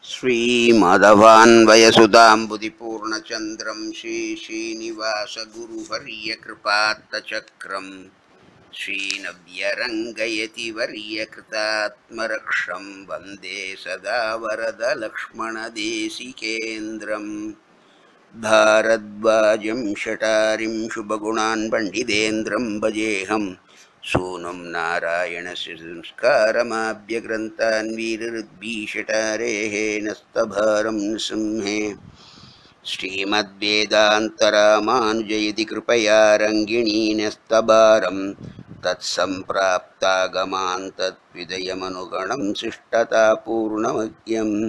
श्रीमाधवान्वयसुधाम्बुधिपूर्णचन्द्रं श्रीश्रीनिवासगुरुवर्यकृपात्तचक्रं श्रीनव्यरङ्गयति वर्यकृतात्मरक्षं वन्दे सदा वरदलक्ष्मणदेशिकेन्द्रम् भारद्वाजं शटारिं शुभगुणान् पण्डितेन्द्रं भजेऽहं सूनुं नारायणस्य संस्कारमाभ्यग्रन्थान् वीररुद्भीषटारेः नस्तभारं सिंहे श्रीमद्वेदान्तरामानुजयति कृपया रङ्गिणीनस्तभारं तत्सम्प्राप्तागमान् तद्विदयमनुगणं शिष्टतापूर्णमज्ञम्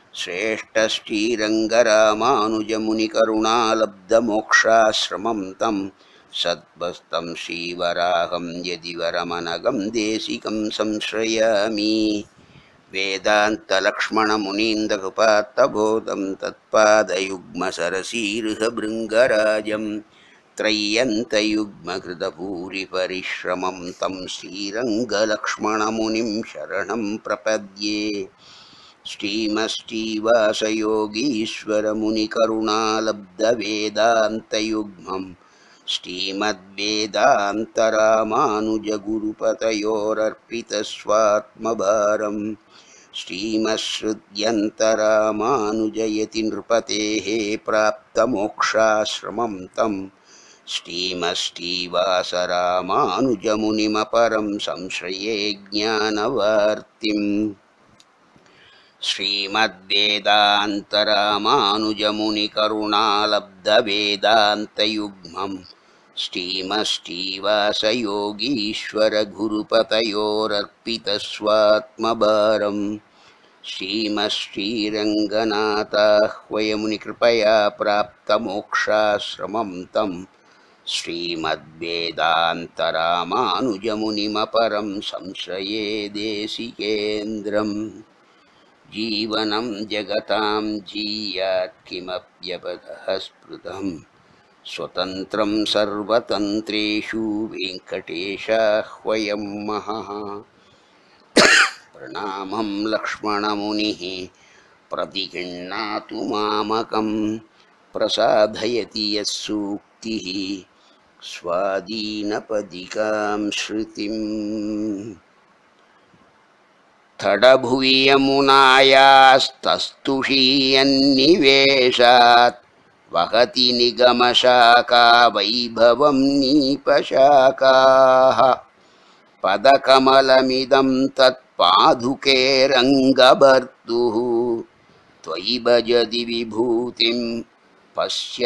श्रेष्ठश्रीरङ्गरामानुजमुनिकरुणालब्धमोक्षाश्रमं तं सद्वस्तं श्रीवराहं यदि वरमनगं देशिकं संश्रयामि वेदान्तलक्ष्मणमुनीन्दकृपात्तबोधं तत्पादयुग्मसरसीर्हभृङ्गराजं त्रय्यन्तयुग्मकृतभूरिपरिश्रमं तं श्रीरङ्गलक्ष्मणमुनिं शरणं प्रपद्ये श्रीमश्रीवासयोगीश्वरमुनिकरुणालब्धवेदान्तयुग्मं श्रीमद्वेदान्तरामानुजगुरुपतयोरर्पितस्वात्मभारं श्रीमश्रुत्यन्तरामानुजयति नृपतेः प्राप्तमोक्षाश्रमं तं श्रीमश्रीवासरामानुजमुनिमपरं संश्रये ज्ञानवार्तिम् श्रीमद्वेदान्तरामानुजमुनिकरुणालब्धवेदान्तयुग्मं श्रीमश्रीवासयोगीश्वरगुरुपतयोरर्पितस्वात्मभारं श्रीमश्रीरङ्गनाथाह्वयमुनिकृपया प्राप्तमोक्षाश्रमं तं श्रीमद्वेदान्तरामानुजमुनिमपरं संश्रये देशिकेन्द्रम् जीवनं जगतां जीयात् किमप्यपदः स्मृतं स्वतन्त्रं सर्वतन्त्रेषु वेङ्कटेशाह्वयं महः प्रणामं लक्ष्मणमुनिः प्रतिगृह्णातु मामकं प्रसादयति यः सूक्तिः स्वादीनपदिकां श्रुतिम् तडभुवि यमुनायास्तस्तुषीयन्निवेशात् वहति निगमशाखा वैभवं नीपशाखाः पदकमलमिदं तत्पादुके रङ्गभर्तुः त्वयि भजति विभूतिं पश्य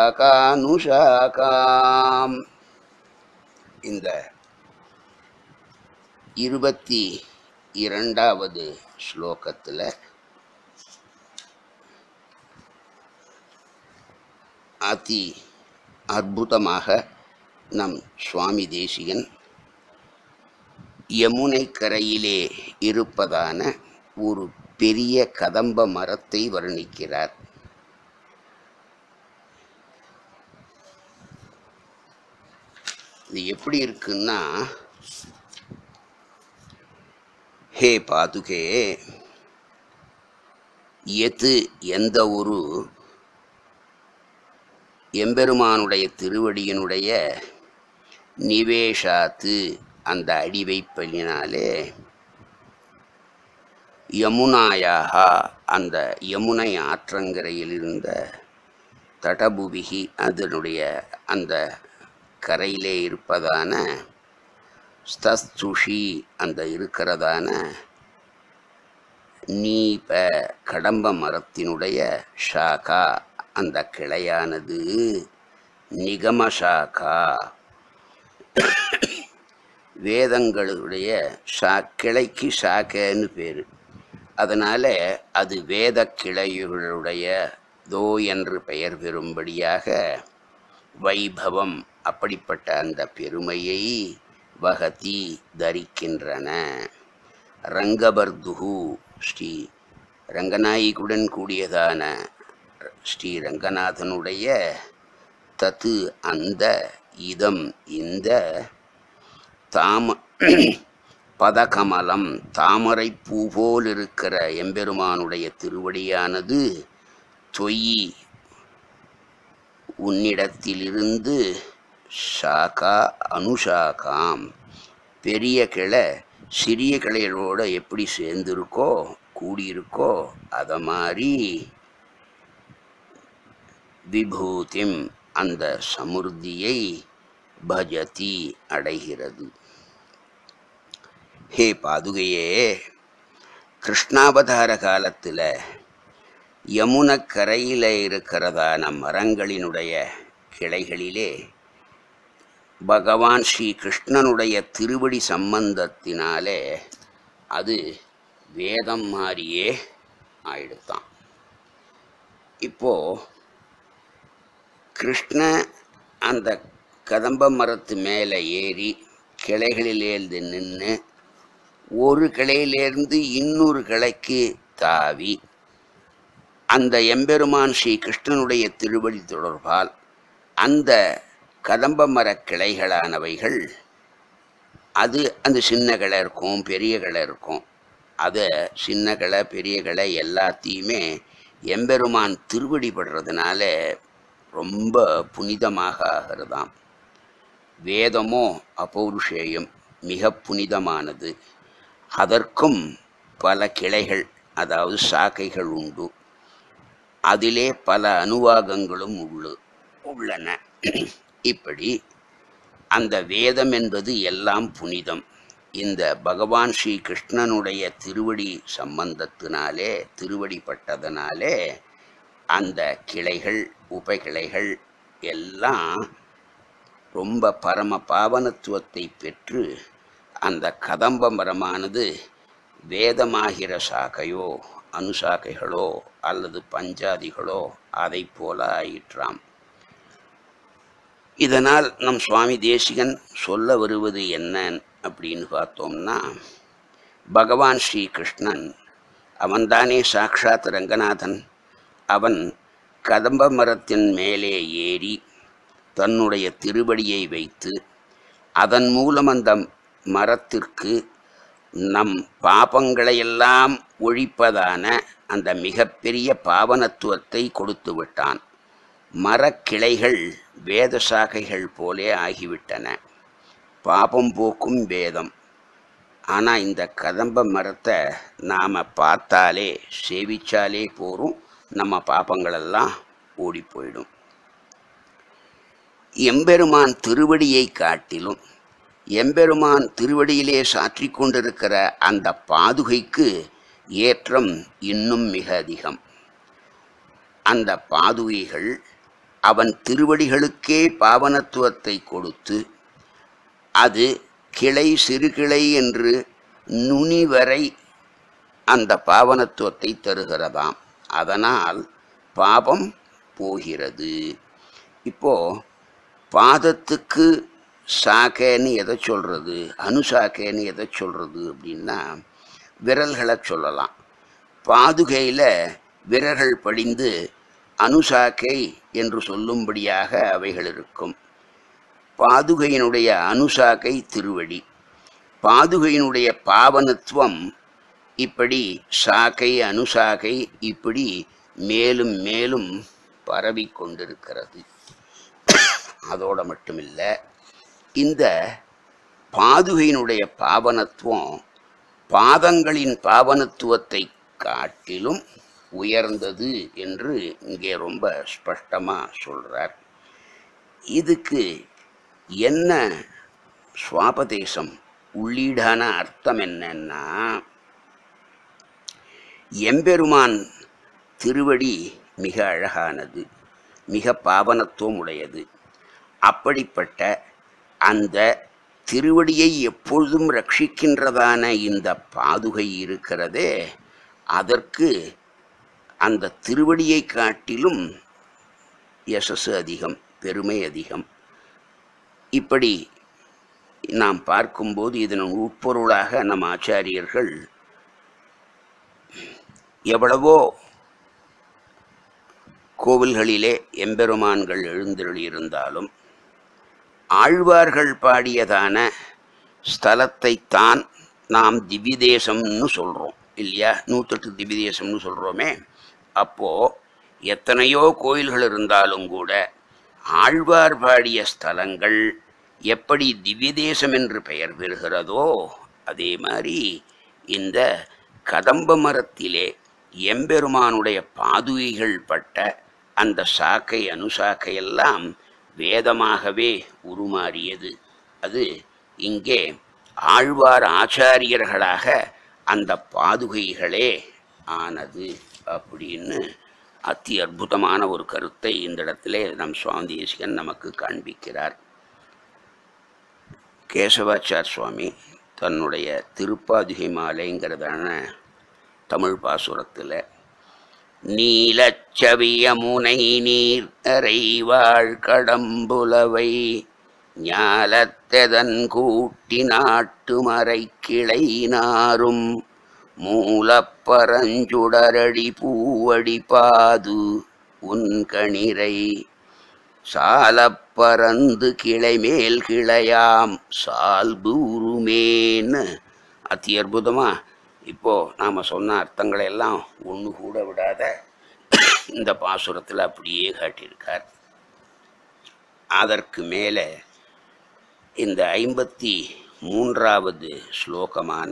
शाखानुशाखाम् இந்த இருபத்தி இரண்டாவது ஸ்லோகத்தில் அதி அற்புதமாக நம் சுவாமி தேசிகன் யமுனை கரையிலே இருப்பதான ஒரு பெரிய கதம்ப மரத்தை வர்ணிக்கிறார் இது எப்படி இருக்குன்னா ஹே பாதுகே எது எந்த ஒரு எம்பெருமானுடைய திருவடியினுடைய நிவேஷாத்து அந்த அடிவைப்பலினாலே யமுனாயாக அந்த யமுனை ஆற்றங்கரையில் இருந்த தடபுவிகி அதனுடைய அந்த கரையிலே இருப்பதான ஸ்தஸ்துஷி அந்த இருக்கிறதான நீப கடம்ப மரத்தினுடைய ஷாகா அந்த கிளையானது நிகம ஷாகா வேதங்களுடைய ஷா கிளைக்கு ஷாக்கன்னு பேர் அதனால் அது வேத கிளைகளுடைய தோ என்று பெயர் பெறும்படியாக வைபவம் அப்படிப்பட்ட அந்த பெருமையை வகதி தரிக்கின்றன ரங்கபர்துகு ஸ்ரீ ரங்கநாயகுடன் கூடியதான ஸ்ரீ ரங்கநாதனுடைய தத்து அந்த இதம் இந்த தாம பதகமலம் தாமரை பூ போல் இருக்கிற எம்பெருமானுடைய திருவடியானது தொய்யி உன்னிடத்திலிருந்து ஷாகா அனுஷாகாம் பெரிய கிளை சிறிய கிளைகளோட எப்படி சேர்ந்துருக்கோ கூடியிருக்கோ அதை மாதிரி விபூதிம் அந்த சமுர்த்தியை பஜதி அடைகிறது ஹே பாதுகையே கிருஷ்ணாவதார காலத்தில் யமுனக்கரையில் இருக்கிறதான மரங்களினுடைய கிளைகளிலே பகவான் ஸ்ரீ கிருஷ்ணனுடைய திருவடி சம்பந்தத்தினாலே அது வேதம் மாதிரியே ஆயிடுத்தான் இப்போ கிருஷ்ண அந்த கதம்ப மரத்து மேலே ஏறி கிளைகளிலேருந்து நின்று ஒரு கிளையிலேருந்து இன்னொரு கிளைக்கு தாவி அந்த எம்பெருமான் ஸ்ரீ கிருஷ்ணனுடைய திருவடி தொடர்பால் அந்த கதம்ப மர கிளைகளானவைகள் அது அந்த சின்ன கிளை இருக்கும் பெரிய கிளை இருக்கும் அதை சின்ன கிளை பெரிய கிளை எல்லாத்தையுமே எம்பெருமான் திருவடி படுறதுனால ரொம்ப புனிதமாக ஆகிறதாம் வேதமோ அபௌருஷேயம் மிக புனிதமானது அதற்கும் பல கிளைகள் அதாவது சாக்கைகள் உண்டு அதிலே பல அனுவாகங்களும் உள்ளு உள்ளன இப்படி அந்த வேதம் என்பது எல்லாம் புனிதம் இந்த பகவான் ஸ்ரீ கிருஷ்ணனுடைய திருவடி சம்பந்தத்தினாலே திருவடி பட்டதனாலே அந்த கிளைகள் உபகிளைகள் எல்லாம் ரொம்ப பரம பாவனத்துவத்தை பெற்று அந்த கதம்ப மரமானது வேதமாகிற சாக்கையோ அனுசாக்கைகளோ அல்லது பஞ்சாதிகளோ அதை போல ஆயிற்றாம் இதனால் நம் சுவாமி தேசிகன் சொல்ல வருவது என்ன அப்படின்னு பார்த்தோம்னா பகவான் ஸ்ரீ கிருஷ்ணன் அவன்தானே சாக்ஷாத் ரங்கநாதன் அவன் கதம்ப மரத்தின் மேலே ஏறி தன்னுடைய திருவடியை வைத்து அதன் மூலம் அந்த மரத்திற்கு நம் பாபங்களையெல்லாம் ஒழிப்பதான அந்த மிகப்பெரிய பாவனத்துவத்தை கொடுத்து விட்டான் மரக்கிளைகள் வேத சாகைகள் போலே ஆகிவிட்டன பாபம் போக்கும் வேதம் ஆனால் இந்த கதம்ப மரத்தை நாம் பார்த்தாலே சேவிச்சாலே போரும் நம்ம பாபங்களெல்லாம் ஓடி போயிடும் எம்பெருமான் திருவடியை காட்டிலும் எம்பெருமான் திருவடியிலே சாற்றிக் கொண்டிருக்கிற அந்த பாதுகைக்கு ஏற்றம் இன்னும் மிக அதிகம் அந்த பாதுகைகள் அவன் திருவடிகளுக்கே பாவனத்துவத்தை கொடுத்து அது கிளை சிறுகிளை என்று நுனி வரை அந்த பாவனத்துவத்தை தருகிறதாம் அதனால் பாபம் போகிறது இப்போ பாதத்துக்கு சாக்கைன்னு எதை சொல்கிறது அனுசாக்கைன்னு எதை சொல்கிறது அப்படின்னா விரல்களை சொல்லலாம் பாதுகையில் விரல்கள் படிந்து அனுசாக்கை என்று சொல்லும்படியாக அவைகள் இருக்கும் பாதுகையினுடைய அனுசாக்கை திருவடி பாதுகையினுடைய பாவனத்துவம் இப்படி சாக்கை அனுசாக்கை இப்படி மேலும் மேலும் பரவி கொண்டிருக்கிறது அதோட மட்டுமில்லை இந்த பாதுகையினுடைய பாவனத்துவம் பாதங்களின் பாவனத்துவத்தை காட்டிலும் உயர்ந்தது என்று இங்கே ரொம்ப ஸ்பஷ்டமாக சொல்கிறார் இதுக்கு என்ன சுவாபதேசம் உள்ளீடான அர்த்தம் என்னன்னா எம்பெருமான் திருவடி மிக அழகானது மிக பாவனத்துவம் உடையது அப்படிப்பட்ட அந்த திருவடியை எப்பொழுதும் ரட்சிக்கின்றதான இந்த பாதுகை இருக்கிறதே அதற்கு அந்த திருவடியை காட்டிலும் யசஸ் அதிகம் பெருமை அதிகம் இப்படி நாம் பார்க்கும்போது இதன் உட்பொருளாக நம் ஆச்சாரியர்கள் எவ்வளவோ கோவில்களிலே எம்பெருமான்கள் எழுந்தருளியிருந்தாலும் ஆழ்வார்கள் பாடியதான ஸ்தலத்தைத்தான் நாம் திவ்ய தேசம்னு சொல்கிறோம் இல்லையா நூற்றெட்டு திவ்ய தேசம்னு சொல்கிறோமே அப்போது எத்தனையோ கோயில்கள் இருந்தாலும் கூட ஆழ்வார் பாடிய ஸ்தலங்கள் எப்படி திவ்ய தேசம் என்று பெயர் பெறுகிறதோ அதே மாதிரி இந்த கதம்ப மரத்திலே எம்பெருமானுடைய பாதுகைகள் பட்ட அந்த சாக்கை அனுசாக்கை எல்லாம் வேதமாகவே உருமாறியது அது இங்கே ஆழ்வார் ஆச்சாரியர்களாக அந்த பாதுகைகளே ஆனது அப்படின்னு அத்தி அற்புதமான ஒரு கருத்தை இந்த இடத்திலே நம் சுவாமி தேசிகன் நமக்கு காண்பிக்கிறார் கேசவாச்சார் சுவாமி தன்னுடைய திருப்பாதுகை மாலைங்கிறதான தமிழ் பாசுரத்தில் நீலச்சவிய முனை நீர் அறைவாழ் கடம்புலவை ஞாலத்தெதன் கூட்டி நாட்டு மறை கிளை நாரும் மூலப்பரஞ்சுடரடி பூவடி பாது உன் கணிரை சாலப்பறந்து கிளை மேல் கிளையாம் சால்பூருமேன்னு அத்தி அற்புதமா இப்போ நாம சொன்ன அர்த்தங்களை எல்லாம் ஒன்று கூட விடாத இந்த பாசுரத்தில் அப்படியே காட்டியிருக்கார் அதற்கு மேலே இந்த ஐம்பத்தி மூன்றாவது ஸ்லோகமான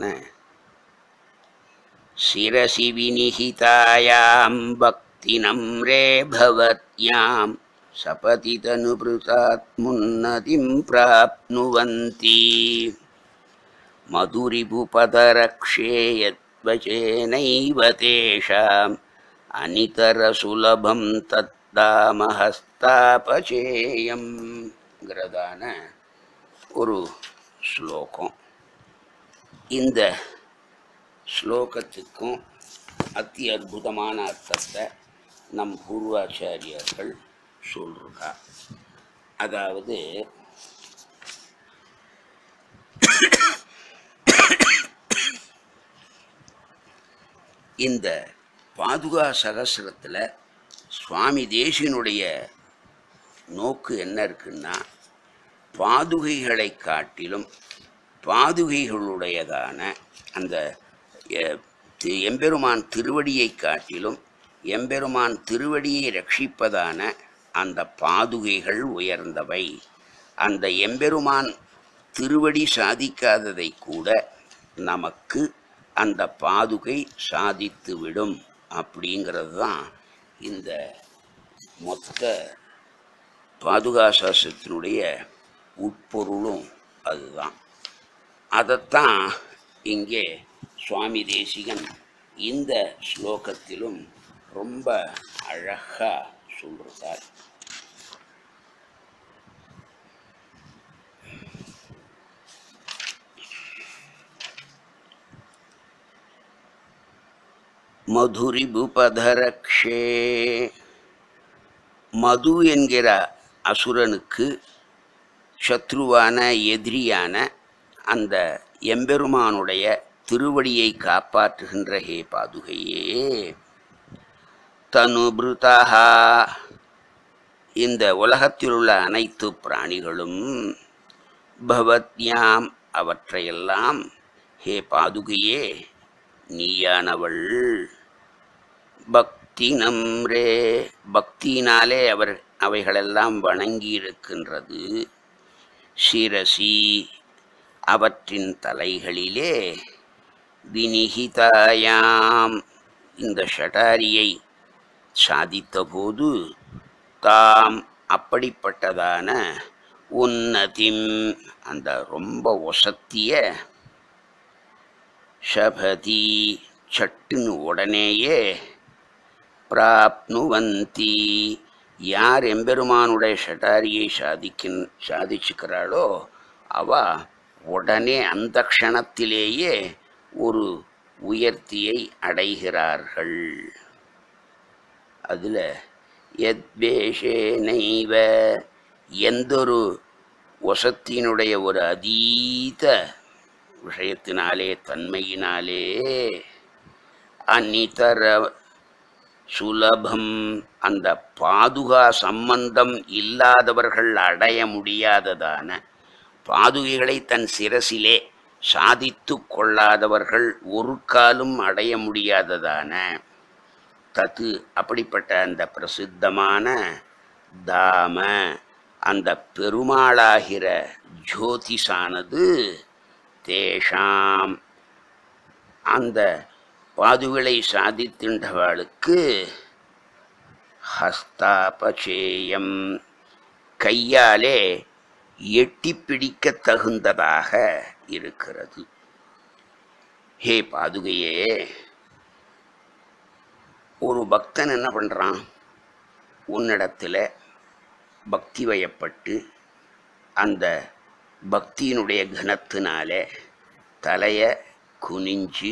சிரசி வினிகிதாயாம் பக்தினம் ரே பவத்யாம் சபதிதனுபிருதாத் முன்னதிம் பிராப்னுவந்தி மதுரிபுபதரக்ஷே யத்வச்சேனைவ தேஷாம் அனிதரசுலபம் தத்தாமஹஸ்தாபச்சேயம்ங்கிறதான ஒரு ஸ்லோகம் இந்த ஸ்லோகத்துக்கும் அத்தி அற்புதமான அர்த்தத்தை நம் பூர்வாச்சாரியர்கள் சொல்றா அதாவது இந்த பாதுகா சகசிரத்தில் சுவாமி தேசியனுடைய நோக்கு என்ன இருக்குன்னா பாதுகைகளை காட்டிலும் பாதுகைகளுடையதான அந்த எ- தி- எம்பெருமான் திருவடியை காட்டிலும் எம்பெருமான் திருவடியை ரட்சிப்பதான அந்த பாதுகைகள் உயர்ந்தவை அந்த எம்பெருமான் திருவடி சாதிக்காததை கூட நமக்கு அந்த பாதுகை சாதித்துவிடும் அப்படிங்கிறது தான் இந்த மொத்த பாதுகாசாசத்தினுடைய உட்பொருளும் அதுதான் அதைத்தான் இங்கே சுவாமி தேசிகன் இந்த ஸ்லோகத்திலும் ரொம்ப அழகா சொல்றார் மதுரிபுபதரக்ஷே மது என்கிற அசுரனுக்கு சத்ருவான எதிரியான அந்த எம்பெருமானுடைய திருவடியை காப்பாற்றுகின்ற ஹே பாதுகையே தனுபிருதா இந்த உலகத்தில் உள்ள அனைத்து பிராணிகளும் பவத்யாம் அவற்றையெல்லாம் ஹே பாதுகையே நீயானவள் பக்தி நம்ரே பக்தியினாலே அவர் அவைகளெல்லாம் வணங்கி இருக்கின்றது சிரசி அவற்றின் தலைகளிலே வினிகிதாயாம் இந்த ஷடாரியை சாதித்தபோது தாம் அப்படிப்பட்டதான உன்னதிம் அந்த ரொம்ப ஒசத்திய ஷபதி சட்டுன்னு உடனேயே பிராப்னுவந்தி யார் எம்பெருமானுடைய ஷட்டாரியை சாதிக்கின் சாதிச்சுக்கிறாளோ அவ உடனே அந்த க்ஷணத்திலேயே ஒரு உயர்த்தியை அடைகிறார்கள் அதில் எத்வேஷேனைவ எந்தொரு வசத்தினுடைய ஒரு அதீத விஷயத்தினாலே தன்மையினாலே அந்நிதர சுலபம் அந்த பாதுகா சம்பந்தம் இல்லாதவர்கள் அடைய முடியாததான பாதுகைகளை தன் சிரசிலே சாதித்து கொள்ளாதவர்கள் ஒரு காலும் அடைய முடியாததான தத்து அப்படிப்பட்ட அந்த பிரசித்தமான தாம அந்த பெருமாளாகிற ஜோதிஷானது தேஷாம் அந்த பாதுகளை சாதித்தின்றவளுக்கு ஹஸ்தாபச்சேயம் கையாலே எட்டி பிடிக்க தகுந்ததாக இருக்கிறது ஹே பாதுகையே ஒரு பக்தன் என்ன பண்ணுறான் உன்னிடத்தில் பக்தி வயப்பட்டு அந்த பக்தியினுடைய கனத்தினால தலையை குனிஞ்சு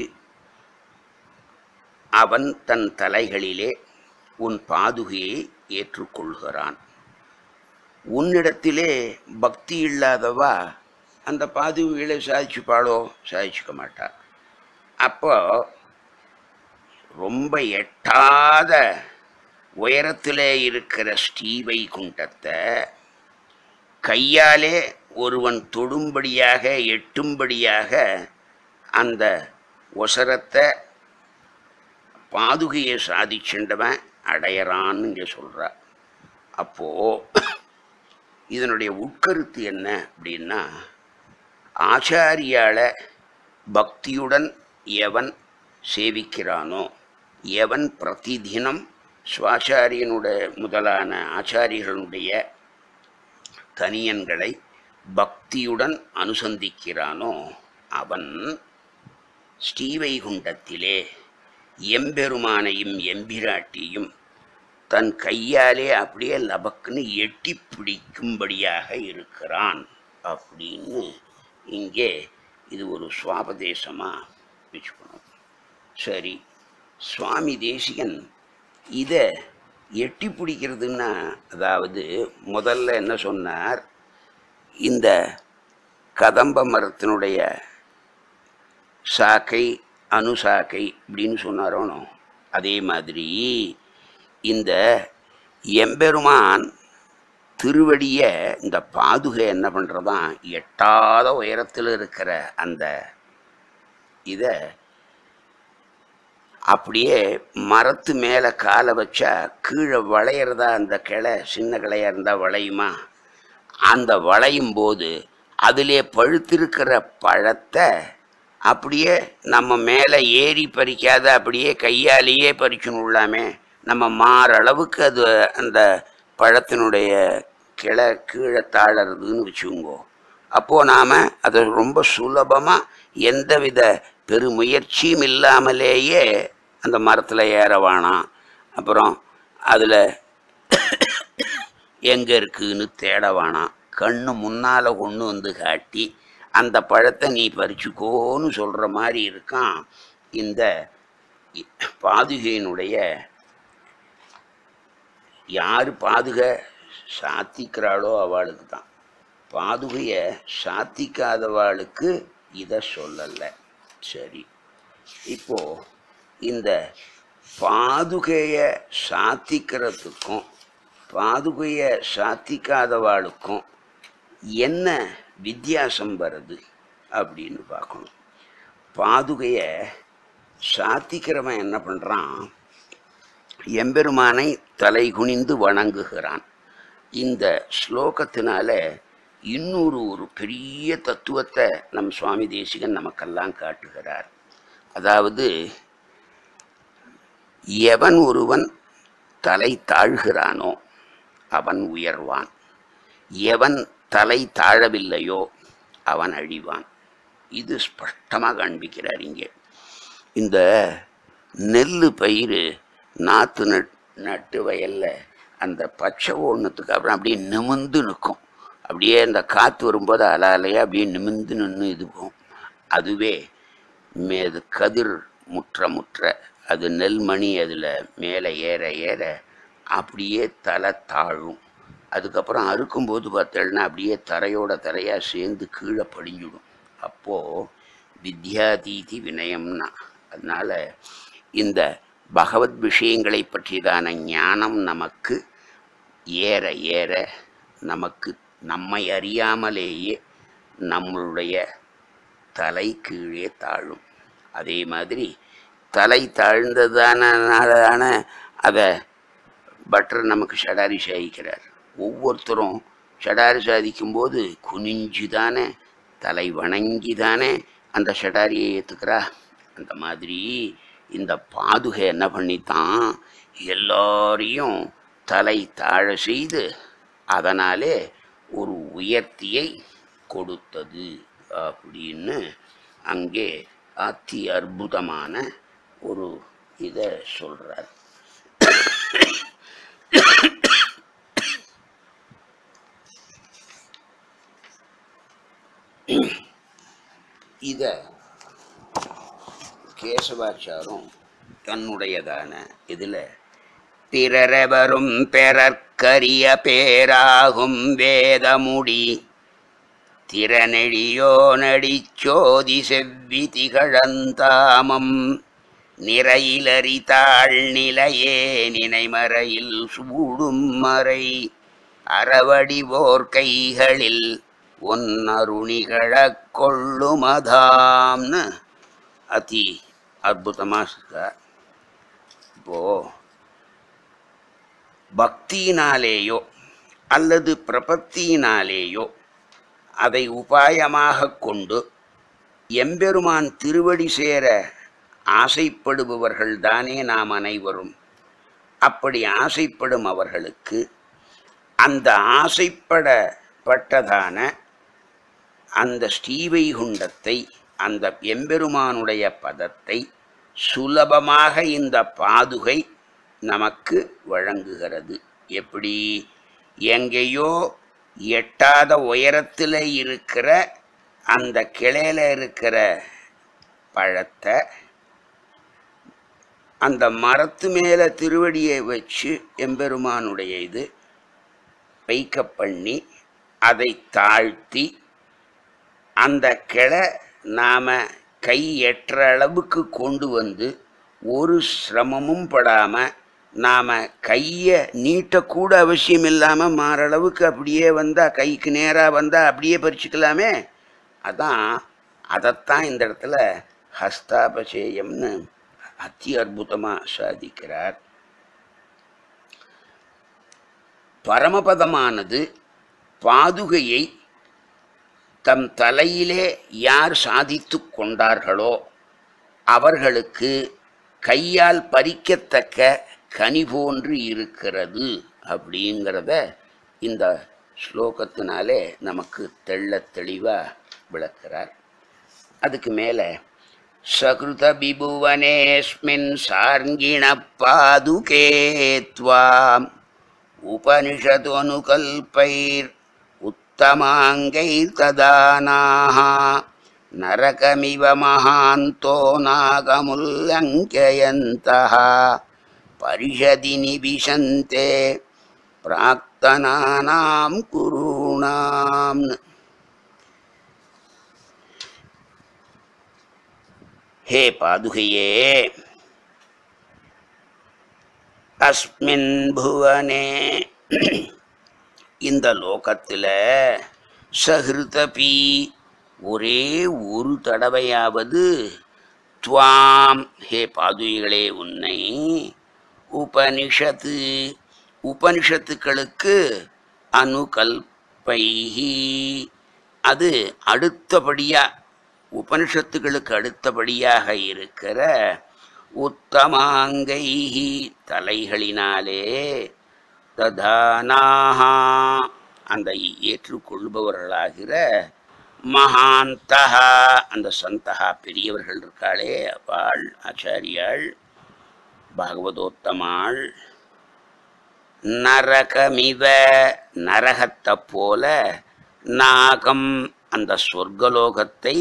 அவன் தன் தலைகளிலே உன் பாதுகையை ஏற்றுக்கொள்கிறான் உன்னிடத்திலே பக்தி இல்லாதவா அந்த பாதுகைகளை சாதிச்சுப்பாளோ சாதிச்சுக்க மாட்டா அப்போ ரொம்ப எட்டாத உயரத்திலே இருக்கிற ஸ்ரீவைகுண்டத்தை கையாலே ஒருவன் தொடும்படியாக எட்டும்படியாக அந்த ஒசரத்தை பாதுகையை சாதிச்சுண்டவன் அடையறான்னு இங்கே சொல்கிறா அப்போது இதனுடைய உட்கருத்து என்ன அப்படின்னா ஆச்சாரியால பக்தியுடன் எவன் சேவிக்கிறானோ எவன் பிரதிதினம் சுவாச்சாரியனுடைய முதலான ஆச்சாரியர்களுடைய தனியன்களை பக்தியுடன் அனுசந்திக்கிறானோ அவன் ஸ்ரீவைகுண்டத்திலே எம்பெருமானையும் எம்பிராட்டியும் தன் கையாலே அப்படியே லபக்குன்னு எட்டி பிடிக்கும்படியாக இருக்கிறான் அப்படின்னு இங்கே இது ஒரு சுவாபதேசமாக வச்சுக்கணும் சரி சுவாமி தேசிகன் இதை எட்டி பிடிக்கிறதுன்னா அதாவது முதல்ல என்ன சொன்னார் இந்த கதம்ப மரத்தினுடைய சாக்கை அணுசாக்கை அப்படின்னு சொன்னாரோனோ அதே மாதிரி இந்த எம்பெருமான் திருவடிய இந்த பாதுகை என்ன பண்ணுறதான் எட்டாத உயரத்தில் இருக்கிற அந்த இதை அப்படியே மரத்து மேலே காலை வச்சா கீழே வளையிறதா அந்த கிளை சின்ன கிளையாக இருந்தால் வளையுமா அந்த வளையும் போது அதிலே பழுத்திருக்கிற பழத்தை அப்படியே நம்ம மேலே ஏறி பறிக்காத அப்படியே கையாலேயே பறிக்கணும்லாமே நம்ம மாற அளவுக்கு அது அந்த பழத்தினுடைய கிளை கீழே தாழறதுன்னு வச்சுக்கோங்கோ அப்போது நாம் அதை ரொம்ப சுலபமாக எந்தவித பெருமுயற்சியும் இல்லாமலேயே அந்த மரத்தில் ஏற வேணாம் அப்புறம் அதில் எங்கே இருக்குன்னு தேட வேணாம் கண்ணு முன்னால் கொண்டு வந்து காட்டி அந்த பழத்தை நீ பறிச்சுக்கோன்னு சொல்கிற மாதிரி இருக்கான் இந்த பாதுகையினுடைய யார் பாதுகை சாத்திக்கிறாளோ அவளுக்கு தான் பாதுகையை சாத்திக்காதவாளுக்கு இதை சொல்லலை சரி இப்போ இந்த பாதுகையை சாத்திக்கிறதுக்கும் பாதுகையை சாத்திக்காதவாளுக்கும் என்ன வித்தியாசம் வருது அப்படின்னு பார்க்கணும் பாதுகையை சாத்திக்கிறவன் என்ன பண்ணுறான் எம்பெருமானை தலை குனிந்து வணங்குகிறான் இந்த ஸ்லோகத்தினால இன்னொரு ஒரு பெரிய தத்துவத்தை நம் சுவாமி தேசிகன் நமக்கெல்லாம் காட்டுகிறார் அதாவது எவன் ஒருவன் தலை தாழ்கிறானோ அவன் உயர்வான் எவன் தலை தாழவில்லையோ அவன் அழிவான் இது ஸ்பஷ்டமாக காண்பிக்கிறார் இங்கே இந்த நெல் பயிர் நாற்று நட் நட்டு வயலில் அந்த பச்சை ஓடுனதுக்கு அப்புறம் அப்படியே நிமிந்து நிற்கும் அப்படியே அந்த காற்று வரும்போது அல அலையாக அப்படியே நிமிந்து நின்று இது போகும் அதுவே மேது கதிர் முற்ற முற்ற அது நெல்மணி அதில் மேலே ஏற ஏற அப்படியே தலை தாழும் அதுக்கப்புறம் அறுக்கும்போது பார்த்தேன்னா அப்படியே தரையோட தரையாக சேர்ந்து கீழே படிஞ்சிடும் அப்போது வித்யாதீதி வினயம்னா அதனால் இந்த பகவத் விஷயங்களை பற்றியதான ஞானம் நமக்கு ஏற ஏற நமக்கு நம்மை அறியாமலேயே நம்மளுடைய தலை கீழே தாழும் அதே மாதிரி தலை தாழ்ந்ததான அதை பட்டர் நமக்கு ஷடாரி சாதிக்கிறார் ஒவ்வொருத்தரும் ஷடாரி சாதிக்கும்போது குனிஞ்சு தானே தலை வணங்கி தானே அந்த ஷடாரியை ஏற்றுக்கிறா அந்த மாதிரி இந்த பாதுகை என்ன பண்ணித்தான் எல்லாரையும் தலை தாழ செய்து அதனாலே ஒரு உயர்த்தியை கொடுத்தது அப்படின்னு அங்கே அதி அற்புதமான ஒரு இதை சொல்கிறார் இதை கேசவாச்சாரம் தன்னுடையதான இதில் பிறரவரும் பெறற்கரிய பேராகும் வேதமுடி திறனெழியோ நடிச்சோதி செவ்வி திகழந்தாமம் நிறையிலறிதாள் நிலையே நினைமறையில் சூடும் மறை அறவடிவோர் கைகளில் ஒன்னருணிகழக் கொள்ளுமதாம்னு அதி அற்புதமாக இருக்கார் இப்போ பக்தியினாலேயோ அல்லது பிரபத்தியினாலேயோ அதை உபாயமாக கொண்டு எம்பெருமான் திருவடி சேர ஆசைப்படுபவர்கள் தானே நாம் அனைவரும் அப்படி ஆசைப்படும் அவர்களுக்கு அந்த ஆசைப்படப்பட்டதான அந்த ஸ்ரீவைகுண்டத்தை அந்த எம்பெருமானுடைய பதத்தை சுலபமாக இந்த பாதுகை நமக்கு வழங்குகிறது எப்படி எங்கேயோ எட்டாத உயரத்தில் இருக்கிற அந்த கிளையில இருக்கிற பழத்தை அந்த மரத்து மேலே திருவடியை வச்சு எம்பெருமானுடைய இது வைக்க பண்ணி அதை தாழ்த்தி அந்த கிளை நாம் கை எட்டுற அளவுக்கு கொண்டு வந்து ஒரு சிரமமும் படாமல் நாம் கையை நீட்டக்கூட அவசியம் இல்லாமல் மாறளவுக்கு அப்படியே வந்தால் கைக்கு நேராக வந்தால் அப்படியே பறிச்சுக்கலாமே அதான் அதைத்தான் இந்த இடத்துல ஹஸ்தாபசேயம்னு அத்தி அற்புதமாக சாதிக்கிறார் பரமபதமானது பாதுகையை தம் தலையிலே யார் சாதித்து கொண்டார்களோ அவர்களுக்கு கையால் பறிக்கத்தக்க கனி போன்று இருக்கிறது அப்படிங்கிறத இந்த ஸ்லோகத்தினாலே நமக்கு தெள்ள தெளிவாக விளக்கிறார் அதுக்கு மேலே சகிருத விபுவனேஸ்மின் சார்ங்கிண பாதுகே त्वाम् उपनिषदनुकल्पैर् उत्तमाङ्गैर्तदानाः नरकमिव महान्तो नागमुल्लङ्घयन्तः परिषदि निविशन्ते प्राक्तनानां कुरूणाम् ஹே பாதுகையே அஸ்மின் புவனே இந்த லோகத்தில் சஹிருதபி ஒரே ஒரு தடவையாவது துவாம் ஹே பாதுகைகளே உன்னை உபனிஷத்து உபனிஷத்துக்களுக்கு அனுகல்பைஹி அது அடுத்தபடியாக உபனிஷத்துகளுக்கு அடுத்தபடியாக இருக்கிற உத்தமாங்கைஹி தலைகளினாலே ததானாஹா அந்த ஏற்றுக்கொள்பவர்களாகிற மகாந்தகா அந்த சந்தகா பெரியவர்கள் இருக்காளே அவள் ஆச்சாரியாள் பாகவதோத்தமாள் நரகமிவ நரகத்தைப் போல நாகம் அந்த சொர்க்கலோகத்தை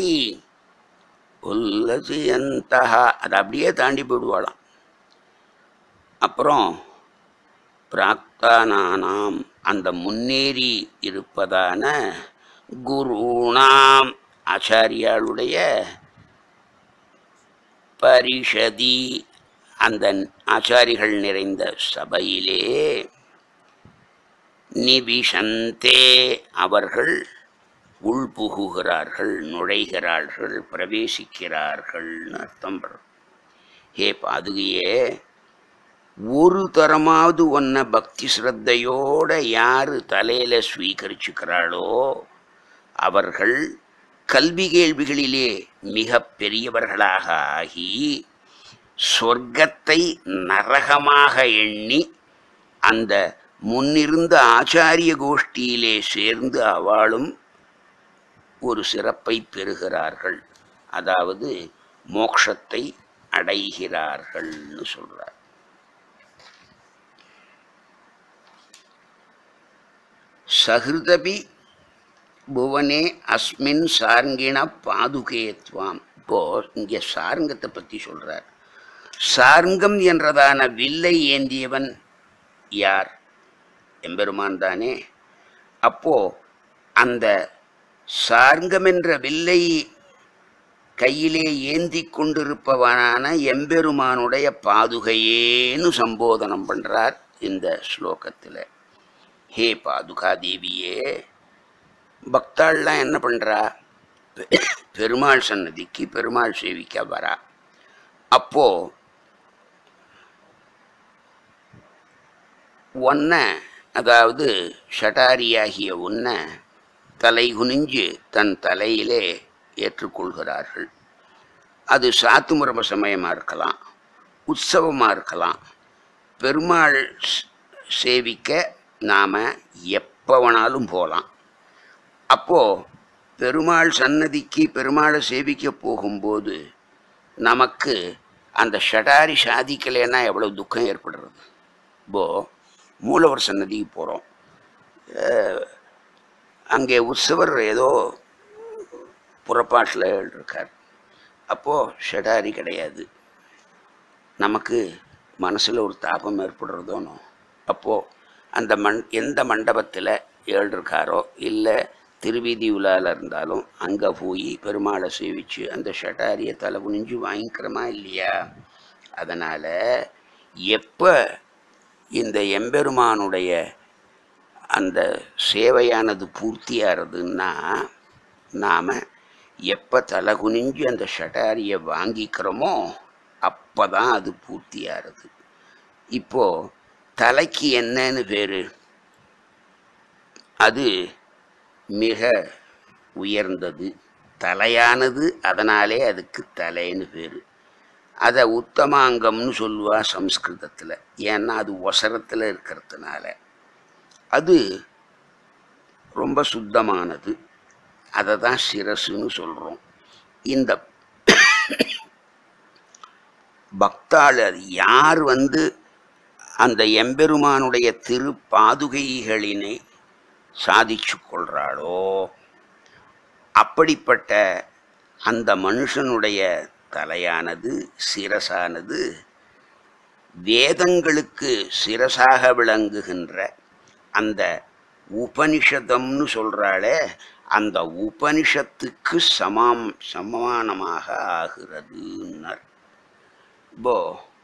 உல்லசியந்தகா அதை அப்படியே தாண்டி போயிடுவாளாம் அப்புறம் பிராக்தானானாம் அந்த முன்னேறி இருப்பதான குருணாம் ஆச்சாரியாளுடைய பரிஷதி அந்த ஆச்சாரிகள் நிறைந்த சபையிலே நிவிஷந்தே அவர்கள் உள்புகுகிறார்கள் நுழைகிறார்கள் பிரவேசிக்கிறார்கள்னு அர்த்தம் பண்றோம் ஹே பாதுகையே ஒரு தரமாவது ஒன்ன பக்தி ஸ்ரத்தையோட யாரு தலையில ஸ்வீகரிச்சுக்கிறாளோ அவர்கள் கல்வி கேள்விகளிலே மிக பெரியவர்களாக ஆகி சொர்க்கத்தை நரகமாக எண்ணி அந்த முன்னிருந்த ஆச்சாரிய கோஷ்டியிலே சேர்ந்து அவளும் ஒரு சிறப்பை பெறுகிறார்கள் அதாவது மோக்ஷத்தை அடைகிறார்கள்னு சொல்றார் சஹிருதபி புவனே அஸ்மின் சார்ங்கிண பாதுகேத்வாம் இப்போ இங்கே சார்ங்கத்தை பற்றி சொல்றார் சார்ங்கம் என்றதான வில்லை ஏந்தியவன் யார் எம்பெருமான் தானே அப்போ அந்த சார்ங்கம் என்ற வில்லை கையிலே ஏந்தி கொண்டிருப்பவனான எம்பெருமானுடைய பாதுகையேன்னு சம்போதனம் பண்றார் இந்த ஸ்லோகத்தில் ஹே பாதுகா தேவியே பக்தாள்லாம் என்ன பண்றா பெ- பெருமாள் சன்னதிக்கு பெருமாள் சேவிக்க வரா அப்போ ஒன்ன அதாவது ஷடாரியாகிய உன்ன தலை குனிஞ்சு தன் தலையிலே ஏற்றுக்கொள்கிறார்கள் அது சாத்துமுரம சமயமாக இருக்கலாம் உற்சவமாக இருக்கலாம் பெருமாள் ஸ்- சேவிக்க நாம் எப்போ வேணாலும் போகலாம் அப்போது பெருமாள் சன்னதிக்கு பெருமாளை சேவிக்க போகும்போது நமக்கு அந்த ஷடாரி சாதிக்கலைன்னா எவ்வளோ துக்கம் ஏற்படுறது இப்போ மூலவர் சன்னதிக்கு போகிறோம் அங்கே உற்சவர் ஏதோ புறப்பாட்டில் இருக்கார் அப்போது ஷடாரி கிடையாது நமக்கு மனசில் ஒரு தாபம் ஏற்படுறதோனோ அப்போது அந்த மண் எந்த மண்டபத்தில் ஏழ்ருக்காரோ இல்லை திருவீதி உலால இருந்தாலும் அங்கே போய் பெருமாளை சேவிச்சு அந்த ஷட்டாரியை தலை குனிஞ்சு வாங்கிக்கிறோமா இல்லையா அதனால் எப்போ இந்த எம்பெருமானுடைய அந்த சேவையானது பூர்த்தியாகிறதுன்னா நாம் எப்போ தலை குனிஞ்சு அந்த ஷட்டாரியை வாங்கிக்கிறோமோ அப்போ தான் அது பூர்த்தியாகிறது இப்போது தலைக்கு என்னன்னு பேர் அது மிக உயர்ந்தது தலையானது அதனாலே அதுக்கு தலைன்னு பேர் அதை உத்தமாங்கம்னு சொல்லுவா சம்ஸ்கிருதத்தில் ஏன்னா அது ஒசரத்தில் இருக்கிறதுனால அது ரொம்ப சுத்தமானது அதை தான் சிரசுன்னு சொல்கிறோம் இந்த பக்தாள் அது யார் வந்து அந்த எம்பெருமானுடைய திரு பாதுகைகளினை சாதிச்சு கொள்றாளோ அப்படிப்பட்ட அந்த மனுஷனுடைய தலையானது சிரசானது வேதங்களுக்கு சிரசாக விளங்குகின்ற அந்த உபனிஷதம்னு சொல்றாளே அந்த உபனிஷத்துக்கு சமாம் சமானமாக ஆகிறதுன்னர் இப்போ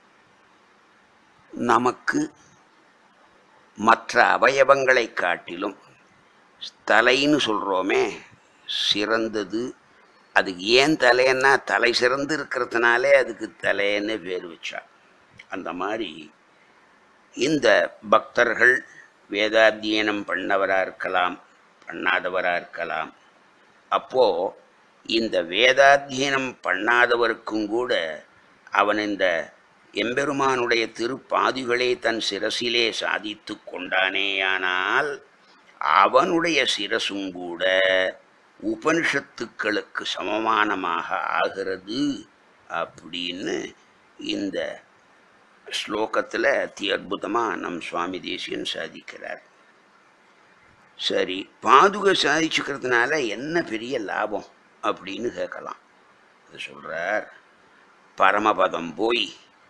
நமக்கு மற்ற அவயவங்களை காட்டிலும் தலைன்னு சொல்கிறோமே சிறந்தது அதுக்கு ஏன் தலைன்னா தலை சிறந்து இருக்கிறதுனாலே அதுக்கு தலைன்னு பேர் வச்சா அந்த மாதிரி இந்த பக்தர்கள் வேதாத்தியனம் பண்ணவராக இருக்கலாம் பண்ணாதவராக இருக்கலாம் அப்போது இந்த வேதாத்தியனம் பண்ணாதவருக்கும் கூட அவன் இந்த எம்பெருமானுடைய திருப்பாதிகளை தன் சிரசிலே சாதித்து கொண்டானேயானால் அவனுடைய சிரசும் கூட உபனிஷத்துக்களுக்கு சமமானமாக ஆகிறது அப்படின்னு இந்த ஸ்லோகத்தில் அதி அற்புதமாக நம் சுவாமி தேசியன் சாதிக்கிறார் சரி பாதுகை சாதிச்சுக்கிறதுனால என்ன பெரிய லாபம் அப்படின்னு கேட்கலாம் அது சொல்கிறார் பரமபதம் போய்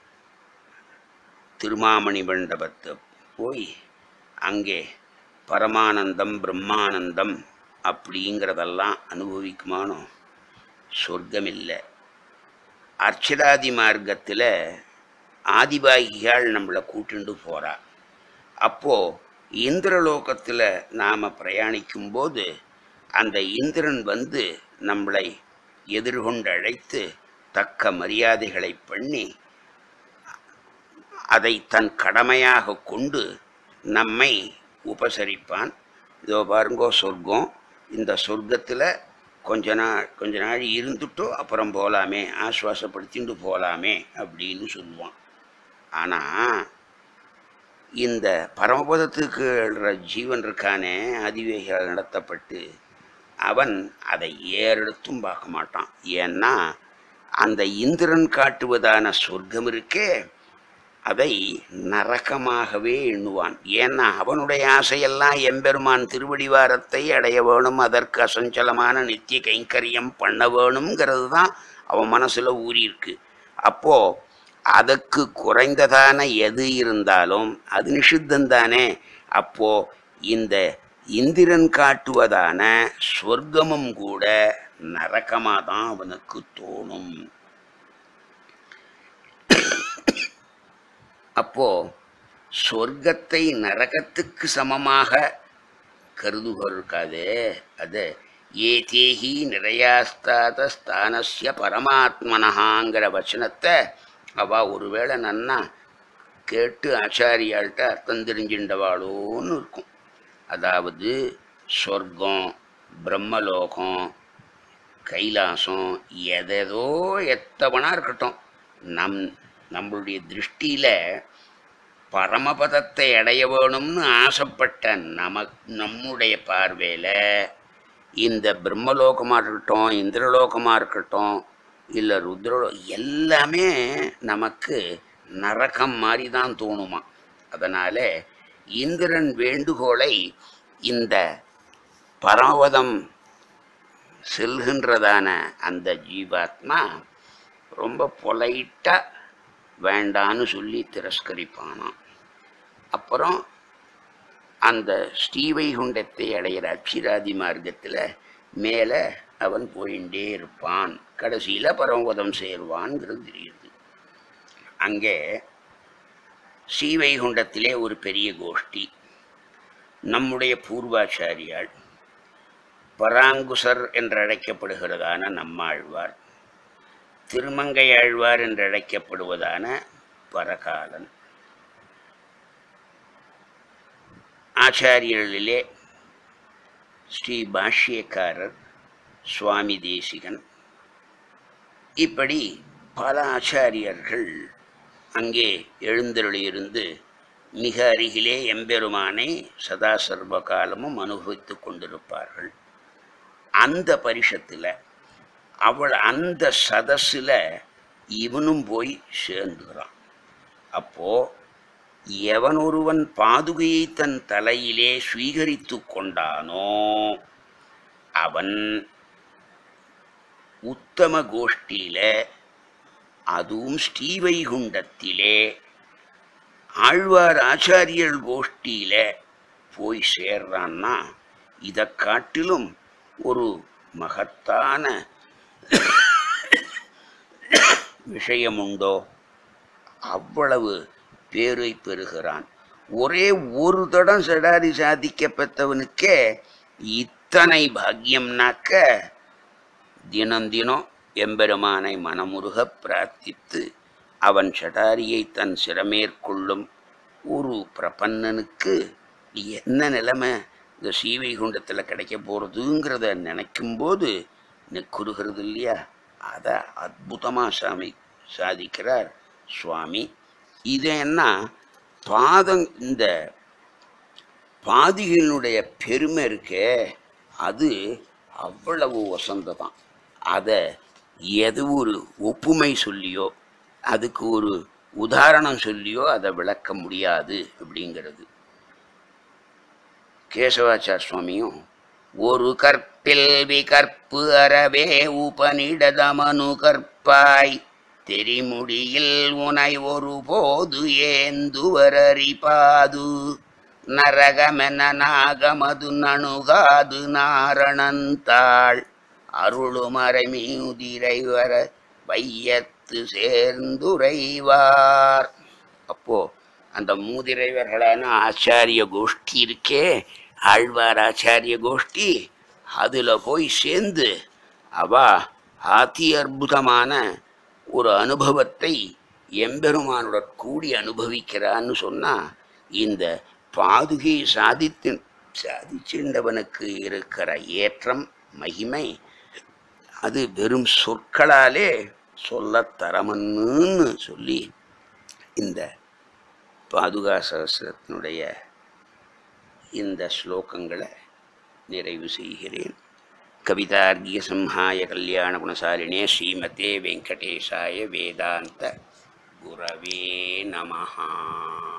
திருமாமணி மண்டபத்தை போய் அங்கே பரமானந்தம் பிரம்மானந்தம் அப்படிங்கிறதெல்லாம் அனுபவிக்குமானோ சொர்க்கம் இல்லை அர்ச்சராதி மார்க்கத்தில் ஆதிபாகிகள் நம்மளை கூட்டிண்டு போகிறா அப்போது இந்திரலோகத்தில் நாம் பிரயாணிக்கும்போது அந்த இந்திரன் வந்து நம்மளை எதிர்கொண்டு அழைத்து தக்க மரியாதைகளை பண்ணி அதை தன் கடமையாக கொண்டு நம்மை உபசரிப்பான் இதோ பாருங்கோ சொர்க்கம் இந்த சொர்க்கத்தில் கொஞ்ச நாள் கொஞ்ச நாள் இருந்துட்டோ அப்புறம் போகலாமே ஆஸ்வாசப்படுத்திட்டு போகலாமே அப்படின்னு சொல்லுவான் ஆனால் இந்த பரமபதத்துக்கு எழுற ஜீவன் இருக்கானே அதிவேக நடத்தப்பட்டு அவன் அதை ஏறெடுத்தும் பார்க்க மாட்டான் ஏன்னா அந்த இந்திரன் காட்டுவதான சொர்க்கம் இருக்கே அதை நரகமாகவே எண்ணுவான் ஏன்னா அவனுடைய ஆசையெல்லாம் எம்பெருமான் திருவடிவாரத்தை அடைய வேணும் அதற்கு அசஞ்சலமான நித்திய கைங்கரியம் பண்ண வேணுங்கிறது தான் அவன் மனசில் ஊறியிருக்கு அப்போ அதுக்கு குறைந்ததான எது இருந்தாலும் அது நிஷித்தந்தானே அப்போ இந்த இந்திரன் காட்டுவதான சொர்க்கமும் கூட நரகமாக தான் அவனுக்கு தோணும் அப்போ சொர்க்கத்தை நரகத்துக்கு சமமாக கருதுகோள் இருக்காது அது ஏ தேஹி நிறையாஸ்தாத ஸ்தானஸ்ய பரமாத்மனஹாங்கிற வச்சனத்தை அவ ஒருவேளை நன்னா கேட்டு ஆச்சாரியாள்கிட்ட அர்த்தம் தெரிஞ்சின்றவாளோன்னு இருக்கும் அதாவது சொர்க்கம் பிரம்மலோகம் கைலாசம் எதேதோ எத்தவனா இருக்கட்டும் நம் நம்மளுடைய திருஷ்டியில் பரமபதத்தை அடைய வேணும்னு ஆசைப்பட்ட நம நம்முடைய பார்வையில் இந்த பிரம்மலோகமாக இருக்கட்டும் இந்திரலோகமாக இருக்கட்டும் இல்லை ருத்ரலோ எல்லாமே நமக்கு நரகம் மாதிரி தான் தோணுமா அதனால் இந்திரன் வேண்டுகோளை இந்த பரமபதம் செல்கின்றதான அந்த ஜீவாத்மா ரொம்ப பொலைட்டாக வேண்டான்னு சொல்லி திரஸ்கரிப்பானாம் அப்புறம் அந்த ஸ்ரீவைகுண்டத்தை அடையிற அக்ஷிராதி மார்க்கத்தில் மேலே அவன் போயிட்டே இருப்பான் கடைசியில் பரமபதம் சேருவான்ங்கிறது தெரியுது அங்கே ஸ்ரீவைகுண்டத்திலே ஒரு பெரிய கோஷ்டி நம்முடைய பூர்வாச்சாரியால் பராங்குசர் என்றழைக்கப்படுகிறதான நம்மாழ்வார் திருமங்கையாழ்வார் என்றழைக்கப்படுவதான பரகாலன் ஆச்சாரியர்களிலே ஸ்ரீ பாஷ்யக்காரர் சுவாமி தேசிகன் இப்படி பல ஆச்சாரியர்கள் அங்கே எழுந்தருளியிருந்து மிக அருகிலே எம்பெருமானை சதா சர்வ காலமும் அனுபவித்து கொண்டிருப்பார்கள் அந்த பரிஷத்தில் அவள் அந்த சதஸில் இவனும் போய் சேர்ந்துகிறான் அப்போ எவன் ஒருவன் பாதுகையை தன் தலையிலே ஸ்வீகரித்து கொண்டானோ அவன் உத்தம கோஷ்டியில அதுவும் ஸ்ரீவைகுண்டத்திலே ஆழ்வார் ஆச்சாரியர் கோஷ்டியில போய் சேர்றான்னா இதை காட்டிலும் ஒரு மகத்தான விஷயமுண்டோ அவ்வளவு பேரை பெறுகிறான் ஒரே ஒரு தடம் சடாரி சாதிக்க பெற்றவனுக்கே இத்தனை பாக்கியம்னாக்க தினம் தினம் எம்பெருமானை மனமுருக பிரார்த்தித்து அவன் சடாரியை தன் சிரமேற்கொள்ளும் ஒரு பிரபன்னனுக்கு என்ன நிலைமை இந்த சீவைகுண்டத்தில் கிடைக்க போகிறதுங்கிறத நினைக்கும்போது நெக்குறுகிறது இல்லையா அதை அற்புதமாக சாமி சாதிக்கிறார் சுவாமி இது என்ன பாதம் இந்த பாதிகளினுடைய பெருமை இருக்கே அது அவ்வளவு வசந்ததான் அதை எது ஒரு ஒப்புமை சொல்லியோ அதுக்கு ஒரு உதாரணம் சொல்லியோ அதை விளக்க முடியாது அப்படிங்கிறது கேசவாச்சார் சுவாமியும் ஒரு கற்பில் விகற்பு அறவே உபனிடதமனு கற்பாய் தெரிமுடியில் உனை ஒரு போது ஏந்துவரறிபாது நரகமென நாகமது நணுகாது நாரணந்தாள் அருளுமறைமீதிரை வர வையத்து சேர்ந்துரைவார் அப்போ அந்த மூதிரைவர்களான ஆச்சாரிய கோஷ்டி இருக்கே ஆழ்வார் ஆச்சாரிய கோஷ்டி அதில் போய் சேர்ந்து அவ ஆதி அற்புதமான ஒரு அனுபவத்தை எம்பெருமானுடன் கூடி அனுபவிக்கிறான்னு சொன்னா இந்த பாதுகை சாதித்து சாதிச்சின்றவனுக்கு இருக்கிற ஏற்றம் மகிமை அது வெறும் சொற்களாலே சொல்லத் தரமன்னு சொல்லி இந்த பாதுகா சகசிரத்தினுடைய இந்த ஸ்லோகங்களை நிறைவு செய்கிறேன் கவிதார்கிய சம்ஹாய கல்யாண குணசாலினே ஸ்ரீமதே வெங்கடேஷாய வேதாந்த குரவே நமஹா